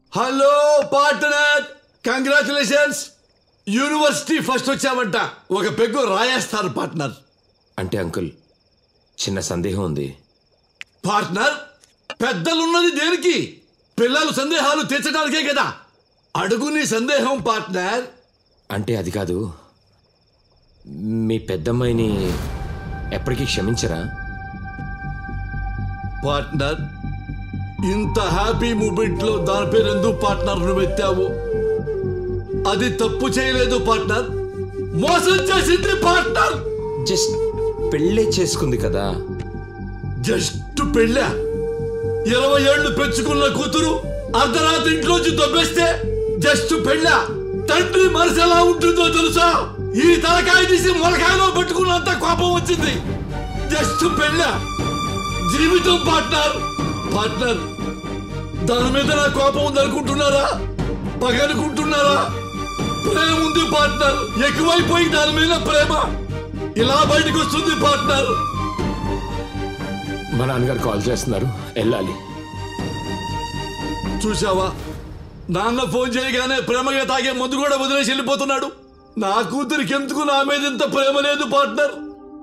hello partner congratulations university first వచ్చావంట ఒక peg రాయేస్తారు పార్ట్నర్ అంటే అంకుల్ చిన్న సందేహం ఉంది పార్ట్నర్ పెద్దలున్నది దేనికి పిల్లలు సందేహాలు తీర్చడానికే కదా అడుగు నీ సందేహం పార్ట్నర్ అంటే అది కాదు మీ పెద్దమ్మాయిని ఎప్పటికీ క్షమించరా పార్ట్నర్ ఇంత హ్యాపీ మూమెంట్ లో దాని పేరు ఎందుకు పార్ట్నర్ నువ్వు ఎత్తావు అది తప్పు చేయలేదు పార్ట్నర్ మోసం చేసింది పార్ట్నర్ జస్ట్ పెళ్ళే చేసుకుంది కదా జస్ట్ పెళ్ళా ఇరవై ఏళ్ళు పెంచుకున్న కూతురు అర్ధరాత్రి ఇంట్లోంచి దొబ్బేస్తే జస్ట్ పెళ్ళా తండ్రి మనసు ఎలా ఉంటుందో తెలుసా ఈ తలకాయ తీసి మొలకాయలో పెట్టుకున్నంత కోపం వచ్చింది జస్ట్ పెళ్ళా జీవితం పార్ట్నర్ పార్ట్నర్ దాని మీద నా కోపం ఉందనుకుంటున్నారా పగనుకుంటున్నారా ప్రేమ ఉంది పార్ట్నర్ ఎక్కువైపోయి దాని మీద ప్రేమ ఇలా బయటకు వస్తుంది పార్ట్నర్ మా నాన్నగారు కాల్ చేస్తున్నారు వెళ్ళాలి చూసావా నాన్న ఫోన్ చేయగానే ప్రేమగా తాగే మందు కూడా వదిలేసి వెళ్ళిపోతున్నాడు నా కూతురికి ఎందుకు నా మీద ఇంత ప్రేమ లేదు పార్ట్నర్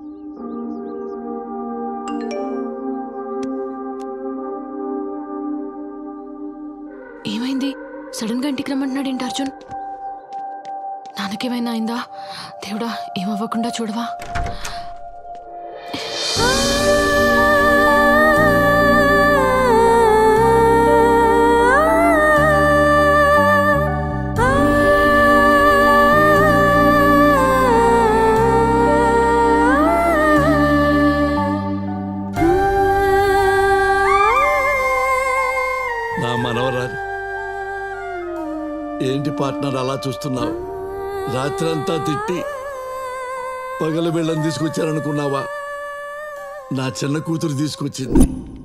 ఏమైంది సడన్ గా ఇంటికి రమ్మంటున్నాడు ఏంటి అర్జున్ నాన్నకేమైనా అయిందా దేవుడా ఏమవ్వకుండా చూడవా నా మనవరాలు ఏంటి పార్ట్నర్ అలా చూస్తున్నావు రాత్రంతా తిట్టి పగల వెళ్ళని తీసుకొచ్చారనుకున్నావా నా చిన్న కూతురు తీసుకొచ్చింది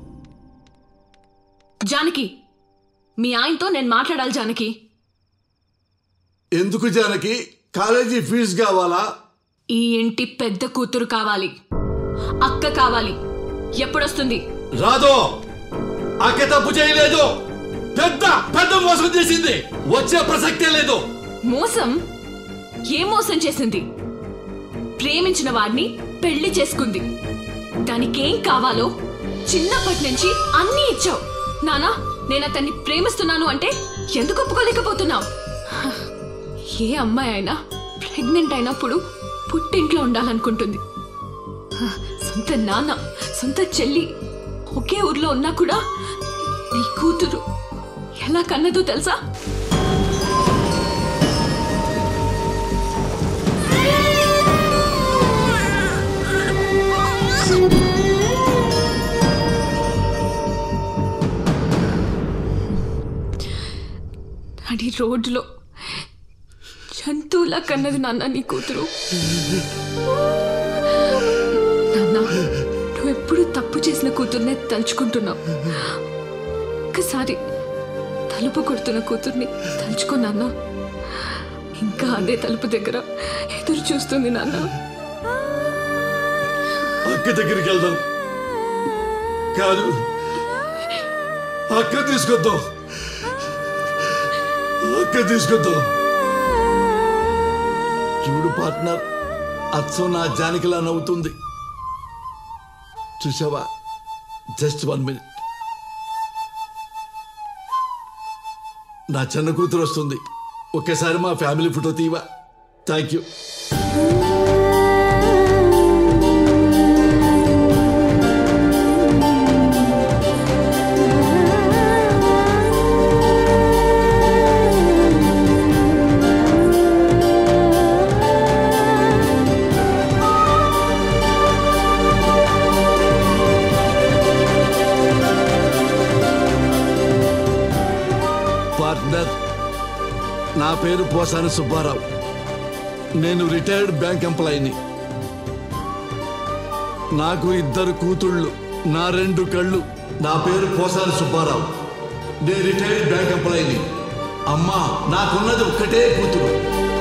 జానకి మీ ఆయనతో నేను మాట్లాడాలి జానకి ఎందుకు జానకి కాలేజీ ఫీజు కావాలా ఈ ఇంటి పెద్ద కూతురు కావాలి అక్క కావాలి ఎప్పుడొస్తుంది రాదో అక్క తప్పు చేయలేదు పెద్ద పెద్ద మోసం చేసింది వచ్చే ప్రసక్తే లేదు మోసం ఏ మోసం చేసింది ప్రేమించిన వాడిని పెళ్లి చేసుకుంది దానికేం కావాలో చిన్నప్పటి నుంచి అన్నీ ఇచ్చావు నానా నేను అతన్ని ప్రేమిస్తున్నాను అంటే ఎందుకు ఒప్పుకోలేకపోతున్నావు హ, ఏ అమ్మాయి అయినా ప్రెగ్నెంట్ అయినప్పుడు పుట్టింట్లో ఉండాలనుకుంటుంది హ, సొంత నాన్న సొంత చెల్లి ఒకే ఊర్లో ఉన్నా కూడా నీ కూతురు ఎలా కన్నదో తెలుసా నడి రోడ్లో జంతువులా కన్నది నాన్న నీ కూతురు నాన్న నువ్వు ఎప్పుడు తప్పు చేసిన కూతుర్నే తలుచుకుంటున్నావు ఒక్కసారి తలుపు కొడుతున్న కూతుర్ని తలుచుకో నాన్న ఇంకా అదే తలుపు దగ్గర ఎదురు చూస్తుంది నాన్న అక్క దగ్గరికి వెళ్దాం కాదు అక్క తీసుకొద్దాం అక్క తీసుకొద్దాం చూడు పార్ట్నర్ అచ్చం నా జానకిలా నవ్వుతుంది చూసావా జస్ట్ వన్ మినిట్ నా చిన్న కూతురు వస్తుంది ఒకేసారి మా ఫ్యామిలీ ఫోటో తీవా థ్యాంక్ యూ పార్ట్నర్ నా పేరు పోసాని సుబ్బారావు నేను రిటైర్డ్ బ్యాంక్ ఎంప్లాయీని నాకు ఇద్దరు కూతుళ్ళు నా రెండు కళ్ళు నా పేరు పోసాని సుబ్బారావు నేను రిటైర్డ్ బ్యాంక్ ఎంప్లాయీని అమ్మా నాకున్నది ఒక్కటే కూతురు